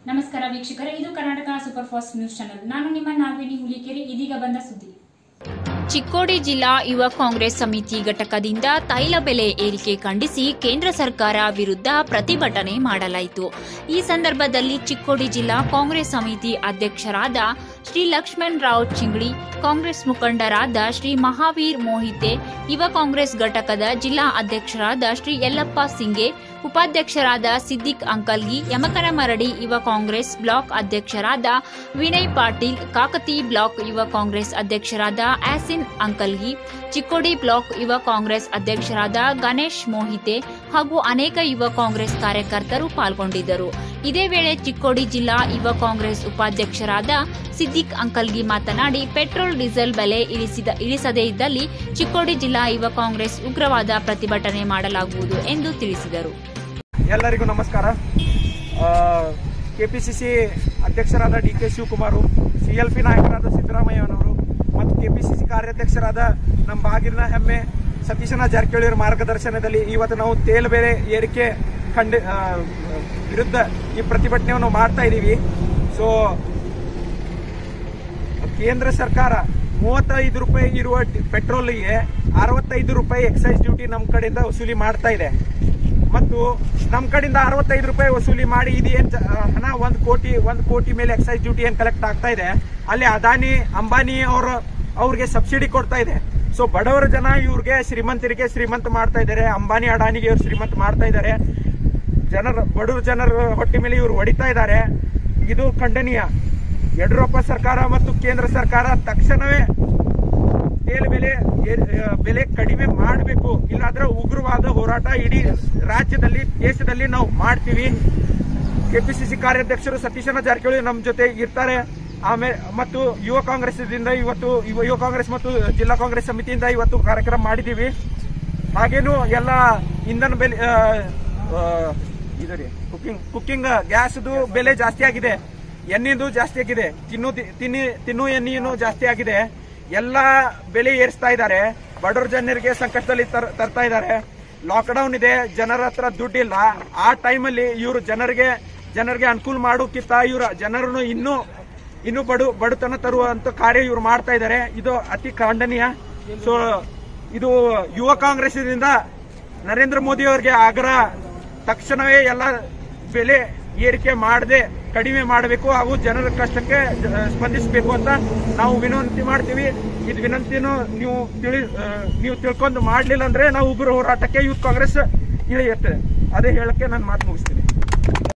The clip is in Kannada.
ನಮಸ್ಕಾರ ವೀಕ್ಷಕರೇ ಇದು Karnataka super fast news channel ನಾನು ನಿಮ್ಮ ನಾಗವೇಣಿ ಹುಲಿಕೆರೆ ಇದೀಗ ಬಂದ ಸುದ್ದಿ ಚಿಕ್ಕೋಡಿ ಜಿಲ್ಲಾ ಯುವ ಕಾಂಗ್ರೆಸ್ ಸಮಿತಿ ಘಟಕದಿಂದ ತೈಲ ಬೆಲೆ ಏರಿಕೆ ಖಂಡಿಸಿ ಕೇಂದ್ರ ಸರ್ಕಾರ ವಿರುದ್ಧ ಪ್ರತಿಭಟನೆ ಮಾಡಲಾಯಿತು ಈ ಸಂದರ್ಭದಲ್ಲಿ ಚಿಕ್ಕೋಡಿ ಜಿಲ್ಲಾ ಕಾಂಗ್ರೆಸ್ ಸಮಿತಿ ಅಧ್ಯಕ್ಷರಾದ ಶ್ರೀ ಲಕ್ಷ್ಮಣ್ ರಾವ್ ಚಿಂಗ್ಳಿ ಕಾಂಗ್ರೆಸ್ ಮುಖಂಡರಾದ ಶ್ರೀ ಮಹಾವೀರ್ ಮೋಹಿತೆ ಯುವ ಕಾಂಗ್ರೆಸ್ ಘಟಕದ ಜಿಲ್ಲಾ ಅಧ್ಯಕ್ಷರಾದ ಶ್ರೀ ಯಲ್ಲಪ್ಪ ಸಿಂಗೆ ಉಪಾಧ್ಯಕ್ಷರಾದ ಸಿದ್ದಿಕ್ ಅಂಕಲ್ಗಿ ಯಮಕನಮರಡಿ ಯುವ ಕಾಂಗ್ರೆಸ್ ಬ್ಲಾಕ್ ಅಧ್ಯಕ್ಷರಾದ ವಿನಯ್ ಪಾಟೀಲ್ ಕಾಕತಿ ಬ್ಲಾಕ್ ಯುವ ಕಾಂಗ್ರೆಸ್ ಅಧ್ಯಕ್ಷರಾದ ಆಸಿನ್ ಅಂಕಲ್ಗಿ ಚಿಕ್ಕೋಡಿ ಬ್ಲಾಕ್ ಯುವ ಕಾಂಗ್ರೆಸ್ ಅಧ್ಯಕ್ಷರಾದ ಗಣೇಶ್ ಮೋಹಿತೆ ಹಾಗೂ ಅನೇಕ ಯುವ ಕಾಂಗ್ರೆಸ್ ಕಾರ್ಯಕರ್ತರು ಪಾಲ್ಗೊಂಡಿದ್ದರು ಇದೇ ವೇಳೆ ಚಿಕ್ಕೋಡಿ ಜಿಲ್ಲಾ ಯುವ ಕಾಂಗ್ರೆಸ್ ಉಪಾಧ್ಯಕ್ಷರಾದ ಸಿದ್ದಿಕ್ ಅಂಕಲ್ಗಿ ಮಾತನಾಡಿ ಪೆಟ್ರೋಲ್ ಡೀಸೆಲ್ ಬೆಲೆ ಇಳಿಸಿದ ಇಳಿಸದೇ ಇದ್ದಲ್ಲಿ ಚಿಕ್ಕೋಡಿ ಜಿಲ್ಲಾ ಯುವ ಕಾಂಗ್ರೆಸ್ ಉಗ್ರವಾದ ಪ್ರತಿಭಟನೆ ಮಾಡಲಾಗುವುದು ಎಂದು ತಿಳಿಸಿದರು ಎಲ್ಲರಿಗೂ ನಮಸ್ಕಾರ ಕೆಪಿಸಿಸಿ ಅಧ್ಯಕ್ಷರಾದ D K Shivakumar C L P ನಾಯಕರಾದ ಸಿದ್ದರಾಮಯ್ಯನವರು ಮತ್ತು ಕೆಪಿಸಿಸಿ ಕಾರ್ಯಾಧ್ಯಕ್ಷರಾದ ನಮ್ಮ ಬಾಗಿಲಿನ ಹೆಮ್ಮೆ ಸತೀಶನ ಜಾರಕಿಹೊಳಿ ಅವರ ಮಾರ್ಗದರ್ಶನದಲ್ಲಿ ಇವತ್ತು ನಾವು ತೇಲ್ ಬೆಲೆ ಏರಿಕೆ ಖಂಡ ಆ, ವಿರುದ್ಧ ಈ ಪ್ರತಿಭಟನೆಯನ್ನು ಮಾಡ್ತಾ ಇದ್ದೀವಿ ಸೊ ಕೇಂದ್ರ ಸರ್ಕಾರ ಮೂವತ್ತೈದು ರೂಪಾಯಿ ಇರುವ ಡಿ- ಪೆಟ್ರೋಲಿಗೆ ಅರವತ್ತೈದು ರೂಪಾಯಿ ಎಕ್ಸೈಸ್ ಡ್ಯೂಟಿ ನಮ್ಮ ಕಡೆಯಿಂದ ವಸೂಲಿ ಮಾಡ್ತಾ ಇದೆ ಮತ್ತು ನಮ್ಮ ಕಡೆಯಿಂದ ಅರವತ್ತೈದು ರೂಪಾಯಿ ವಸೂಲಿ ಮಾಡಿ ಇದು ಏನ್ ಜ- ಆ, ಹಣ ಒಂದು ಕೋಟಿ ಒಂದು ಕೋಟಿ ಮೇಲೆ ಎಕ್ಸೈಸ್ ಡ್ಯೂಟಿ ಏನ್ ಕಲೆಕ್ಟ್ ಆಗ್ತಾ ಇದೆ ಅಲ್ಲಿ ಅದಾನಿ ಅಂಬಾನಿ ಅವರು ಅವ್ರಿಗೆ ಸಬ್ಸಿಡಿ ಕೊಡ್ತಾ ಇದೆ ಸೊ ಬಡವರ ಜನ ಇವ್ರಿಗೆ ಶ್ರೀಮಂತರಿಗೆ ಶ್ರೀಮಂತ ಮಾಡ್ತಾ ಇದ್ದಾರೆ ಅಂಬಾನಿ ಅಡಾನಿಗೆ ಇವ್ರು ಶ್ರೀಮಂತ ಮಾಡ್ತಾ ಇದ್ದಾರೆ ಜನರ ಬಡವ್ರ ಜನರ ಹೊಟ್ಟೆ ಮೇಲೆ ಇವರು ಹೊಡಿತಾ ಇದ್ದಾರೆ ಇದು ಖಂಡನೀಯ ಯಡಿಯೂರಪ್ಪ ಸರ್ಕಾರ ಮತ್ತು ಕೇಂದ್ರ ಸರ್ಕಾರ ತಕ್ಷಣವೇ ತೇಲ್ ಬೆಲೆ ಏರ್- ಆ, ಬೆಲೆ ಕಡಿಮೆ ಮಾಡಬೇಕು ಇಲ್ಲಾಂದ್ರೆ ಉಗ್ರವಾದ ಹೋರಾಟ ಇಡೀ ರಾಜ್ಯದಲ್ಲಿ ದೇಶದಲ್ಲಿ ನಾವು ಮಾಡ್ತೀವಿ ಕೆಪಿಸಿಸಿ ಕಾರ್ಯಾಧ್ಯಕ್ಷರು ಸತೀಶನ ಜಾರಕಿಹೊಳಿ ನಮ್ಮ ಜೊತೆ ಇರ್ತಾರೆ ಆಮೇಲೆ ಮತ್ತು ಯುವ ಕಾಂಗ್ರೆಸ್ದಿಂದ ಇವತ್ತು ಯುವ ಯುವ ಕಾಂಗ್ರೆಸ್ ಮತ್ತು ಜಿಲ್ಲಾ ಕಾಂಗ್ರೆಸ್ ಸಮಿತಿಯಿಂದ ಇವತ್ತು ಕಾರ್ಯಕ್ರಮ ಮಾಡಿದ್ದೀವಿ ಹಾಗೇನು ಎಲ್ಲ ಇಂಧನ ಬೆಲೆ ಆ, ಆ, ಇದು ರೀ ಕುಕಿಂಗ್ ಕುಕಿಂಗ್ ಗ್ಯಾಸ್ದು ಬೆಲೆ ಜಾಸ್ತಿ ಆಗಿದೆ ಎಣ್ಣೆದು ಜಾಸ್ತಿ ಆಗಿದೆ ತಿನ್ನು ತಿನ್ನಿ ತಿನ್ನು ಎಣ್ಣೆನು ಜಾಸ್ತಿ ಆಗಿದೆ ಎಲ್ಲ ಬೆಲೆ ಏರಿಸ್ತಾ ಇದ್ದಾರೆ ಬಡವ್ರ ಜನರಿಗೆ ಸಂಕಷ್ಟದಲ್ಲಿ ತರ್- ತರ್ತಾ ಇದ್ದಾರೆ ಲಾಕ್ಡೌನ್ ಇದೆ ಜನರ ಹತ್ರ ದುಡ್ಡಿಲ್ಲ ಆ ಟೈಮಲ್ಲಿ ಇವರು ಜನರಿಗೆ ಜನರಿಗೆ ಅನುಕೂಲ ಮಾಡೋಕ್ಕಿಂತ ಇವ್ರ ಜನರನ್ನು ಇನ್ನೂ ಇನ್ನೂ ಬಡು ಬಡತನ ತರುವಂತ ಕಾರ್ಯ ಇವ್ರು ಮಾಡ್ತಾ ಇದ್ದಾರೆ ಇದು ಅತಿ ಖಂಡನೀಯ ಸೊ ಇದು ಯುವ ಕಾಂಗ್ರೆಸ್ನಿಂದ ನರೇಂದ್ರ ಮೋದಿ ಅವರಿಗೆ ಆಗ್ರಹ ತಕ್ಷಣವೇ ಎಲ್ಲ ಬೆಲೆ ಏರಿಕೆ ಮಾಡದೆ ಕಡಿಮೆ ಮಾಡಬೇಕು ಹಾಗೂ ಜನರ ಕಷ್ಟಕ್ಕೆ ಜ- ಸ್ಪಂದಿಸಬೇಕು ಅಂತ ನಾವು ವಿನಂತಿ ಮಾಡ್ತೀವಿ ಇದು ವಿನಂತಿನೂ ನೀವು ತಿಳಿ ಆ, ನೀವು ತಿಳ್ಕೊಂಡು ಮಾಡ್ಲಿಲ್ಲ ಅಂದ್ರೆ ನಾವು ಉಗ್ರ ಹೋರಾಟಕ್ಕೆ ಯೂತ್ ಕಾಂಗ್ರೆಸ್ ಇಳಿಯುತ್ತೆ ಅದೇ ಹೇಳಕ್ಕೆ ನಾನು ಮಾತು ಮುಗಿಸ್ತೀನಿ